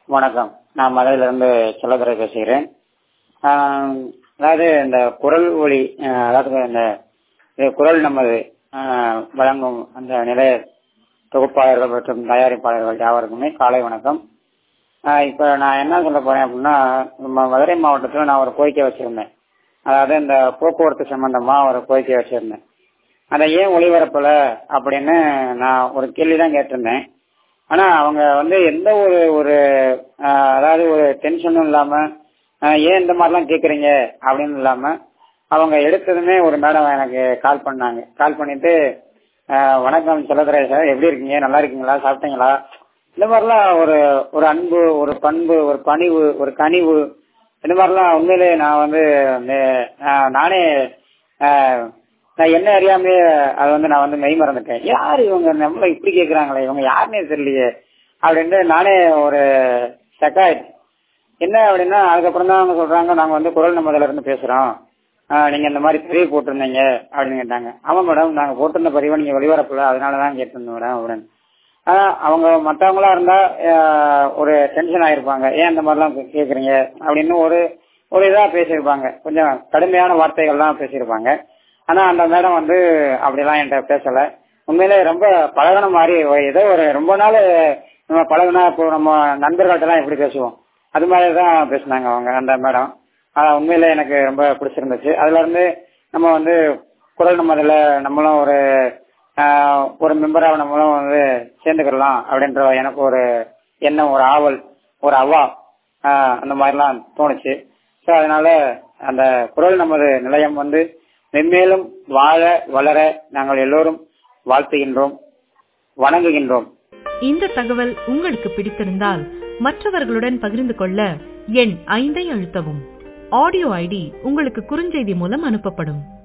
வணக்கம் நான் மதுரையிலிருந்து செல்லதுரை பேசுகிறேன் ஆஹ் அதாவது இந்த குரல் ஒளி ஆஹ் அதாவது இந்த இது குரல் நமது ஆஹ் வழங்கும் அந்த நிலைய தொகுப்பாளர்கள் மற்றும் தயாரிப்பாளர்கள் யாவருக்குமே காலை வணக்கம் ஆஹ் இப்ப நான் என்ன சொல்ல போறேன் அப்படின்னா நம்ம மதுரை மாவட்டத்தில் நான் ஒரு கோரிக்கை வச்சிருந்தேன் அதாவது இந்த போக்குவரத்து சம்பந்தமா ஒரு கோரிக்கை வச்சிருந்தேன் அதை ஏன் ஒளிபரப்பல அப்படின்னு நான் ஒரு கேள்விதான் கேட்டிருந்தேன் ஆனா அவங்க வந்து எந்த ஒரு ஒரு ஆஹ் அதாவது ஒரு டென்ஷனும் இல்லாம ஆஹ் ஏன் இந்த மாதிரிலாம் கேக்குறீங்க அப்படின்னு இல்லாம அவங்க எடுத்ததுமே ஒரு மேடம் எனக்கு கால் பண்ணாங்க கால் பண்ணிட்டு ஆஹ் வணக்கம் செல்லதுரை சார் எப்படி இருக்கீங்க நல்லா இருக்கீங்களா சாப்பிட்டீங்களா இந்த மாதிரிலாம் ஒரு ஒரு அன்பு ஒரு பண்பு ஒரு பணிவு ஒரு கனிவு இந்த மாதிரிலாம் உண்மையிலே நான் வந்து ஆஹ் நானே ஆஹ் நான் என்ன அறியாமே அது வந்து நான் வந்து மெய் மறந்துட்டேன் யாரு இவங்க நம்மள இப்படி கேக்குறாங்களே இவங்க யாருன்னே தெரியலையே அப்படின்ட்டு நானே ஒரு செக்காயிட்டேன் என்ன அப்படின்னா அதுக்கப்புறம் தான் அவங்க சொல்றாங்க நாங்க வந்து குரல் நம்மதுல இருந்து பேசுறோம் ஆஹ் நீங்க இந்த மாதிரி பதிவு போட்டிருந்தீங்க அப்படின்னு கேட்டாங்க ஆமா மேடம் நாங்க போட்டிருந்த பதிவை நீங்க வெளிவரப்பல அதனாலதான் கேட்டிருந்தோம் மேடம் அப்படின்னு ஆனா அவங்க மத்தவங்களா இருந்தா ஆஹ் ஒரு டென்ஷன் ஆயிருப்பாங்க ஏன் இந்த மாதிரிலாம் கேக்குறீங்க அப்படின்னு ஒரு ஒரு இதா பேசியிருப்பாங்க கொஞ்சம் கடுமையான வார்த்தைகள்லாம் பேசியிருப்பாங்க ஆனா அந்த மேடம் வந்து அப்படிலாம் என்கிட்ட பேசல உண்மையிலே ரொம்ப பழகின மாதிரி ஏதோ ஒரு ரொம்ப நாள் நம்ம பழகினா இப்போ நம்ம நண்பர்கள்ட்ட எல்லாம் எப்படி பேசுவோம் அது மாதிரி தான் பேசினாங்க அவங்க அந்த மேடம் ஆனா உண்மையில எனக்கு ரொம்ப பிடிச்சிருந்துச்சு அதுல இருந்து நம்ம வந்து குரல் நம்ம அதுல நம்மளும் ஒரு ஒரு மெம்பராக நம்மளும் வந்து சேர்ந்துக்கலாம் அப்படின்ற எனக்கு ஒரு எண்ணம் ஒரு ஆவல் ஒரு அவா அந்த மாதிரிலாம் தோணுச்சு ஸோ அதனால அந்த குரல் நமது நிலையம் வந்து மென்மேலும் வாழ வளர நாங்கள் எல்லோரும் வாழ்த்துகின்றோம் வணங்குகின்றோம் இந்த தகவல் உங்களுக்கு பிடித்திருந்தால் மற்றவர்களுடன் பகிர்ந்து கொள்ள எண் ஐந்தை அழுத்தவும் ஆடியோ ஐடி உங்களுக்கு குறுஞ்செய்தி மூலம் அனுப்பப்படும்